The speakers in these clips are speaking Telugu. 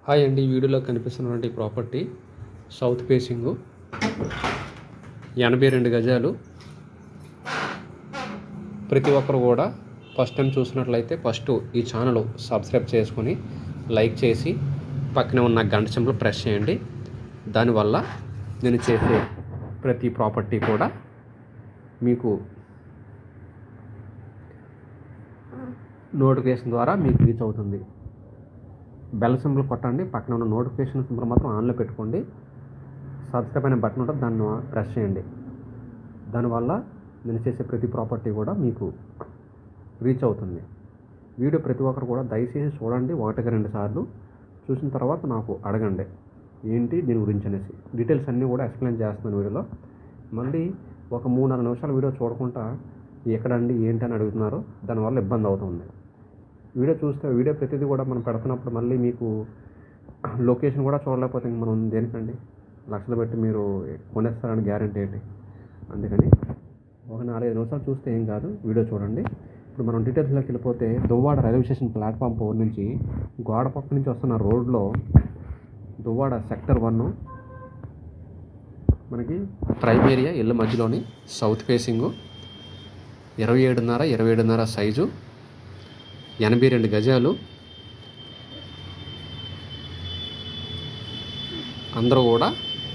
హాయ్ అండి ఈ వీడియోలో కనిపిస్తున్నటువంటి ప్రాపర్టీ సౌత్ ఫేసింగు ఎనభై రెండు గజాలు ప్రతి ఒక్కరు కూడా ఫస్ట్ టైం చూసినట్లయితే ఫస్ట్ ఈ ఛానల్ సబ్స్క్రైబ్ చేసుకొని లైక్ చేసి పక్కనే ఉన్న గంట సింబల్ ప్రెస్ చేయండి దానివల్ల నేను చేసే ప్రతి ప్రాపర్టీ కూడా మీకు నోటిఫికేషన్ ద్వారా మీకు రీచ్ అవుతుంది బెల్ సింబల్ కొట్టండి పక్కన ఉన్న నోటిఫికేషన్ సింబల్ మాత్రం ఆన్లో పెట్టుకోండి సబ్స్క్రైబ్ అనే బటన్ ఉంటుంది దాన్ని ప్రెస్ చేయండి దానివల్ల నేను చేసే ప్రతి ప్రాపర్టీ కూడా మీకు రీచ్ అవుతుంది వీడియో ప్రతి ఒక్కరు కూడా దయచేసి చూడండి ఒకటికి రెండు సార్లు చూసిన తర్వాత నాకు అడగండి ఏంటి దీని గురించి అనేసి డీటెయిల్స్ అన్నీ కూడా ఎక్స్ప్లెయిన్ చేస్తున్నాను వీడియోలో మళ్ళీ ఒక మూడు నాలుగు నిమిషాల వీడియో చూడకుండా ఎక్కడండి ఏంటి అని అడుగుతున్నారు దానివల్ల ఇబ్బంది అవుతుంది వీడియో చూస్తే వీడియో ప్రతిదీ కూడా మనం పెడుతున్నప్పుడు మళ్ళీ మీకు లొకేషన్ కూడా చూడలేకపోతే ఇంక మనం దేనికండి లక్షలు పెట్టి మీరు కొనేస్తారని గ్యారంటీ ఏంటి అందుకని ఒక నాలుగైదు నిమిషాలు చూస్తే ఏం కాదు వీడియో చూడండి ఇప్పుడు మనం డీటెయిల్స్లోకి వెళ్ళిపోతే Duvvada railway station platform four నుంచి గోడ పక్క నుంచి వస్తున్న రోడ్లో దువ్వాడ సెక్టర్ వన్ మనకి ప్రైమ్ ఏరియా ఇళ్ళ మధ్యలోని సౌత్ ఫేసింగు ఇరవై ఏడున్నర ఇరవై ఏడున్నర సైజు ఎనభై రెండు గజాలు అందరూ కూడా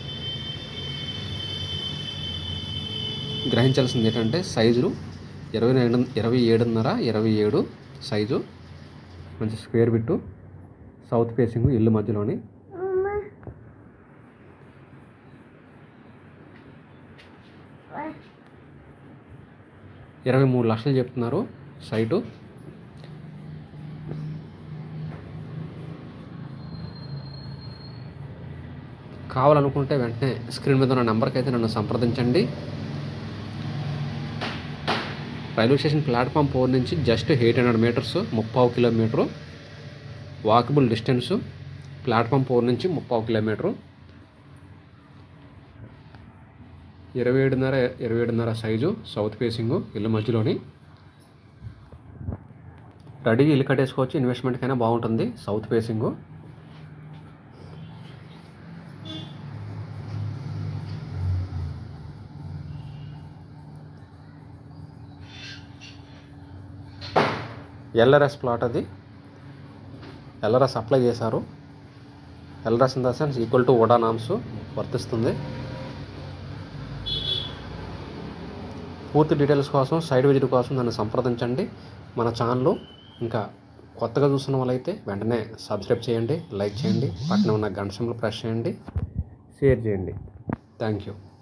గ్రహించాల్సింది ఏంటంటే సైజులు ఇరవై రెండు ఇరవై ఏడున్నర ఇరవై ఏడు సైజు మంచి స్క్వేర్ బిట్టు సౌత్ ఫేసింగ్ ఇల్లు మధ్యలోని ఇరవై మూడు లక్షలు చెప్తున్నారు సైటు కావాలనుకుంటే వెంటనే స్క్రీన్ మీద ఉన్న నెంబర్కి అయితే నన్ను సంప్రదించండి రైల్వే స్టేషన్ ప్లాట్ఫామ్ ఫోర్ నుంచి జస్ట్ ఎయిట్ హండ్రెడ్ మీటర్స్ ముప్పావు kilometre walkable distance platform four నుంచి ముప్పావు కిలోమీటరు ఇరవై ఏడున్నర ఇరవై ఏడున్నర సైజు సౌత్ ఫేసింగు ఇల్లు మధ్యలోని రెడీ ఇల్లు కట్టేసుకోవచ్చు ఇన్వెస్ట్మెంట్కైనా బాగుంటుంది సౌత్ ఫేసింగు ఎల్ఆర్ఎస్ ప్లాట్ అది ఎల్ఆర్ఎస్ అప్లై చేశారు LRS in the sense equal to ఓడా నామ్స్ వర్తిస్తుంది పూర్తి డీటెయిల్స్ కోసం సైడ్ విజిట్ కోసం నన్ను సంప్రదించండి మన ఛానల్ ఇంకా కొత్తగా చూస్తున్న వాళ్ళైతే వెంటనే సబ్స్క్రైబ్ చేయండి లైక్ చేయండి పక్కన ఉన్న గంట సింబల్ ప్రెస్ చేయండి షేర్ చేయండి థ్యాంక్ యూ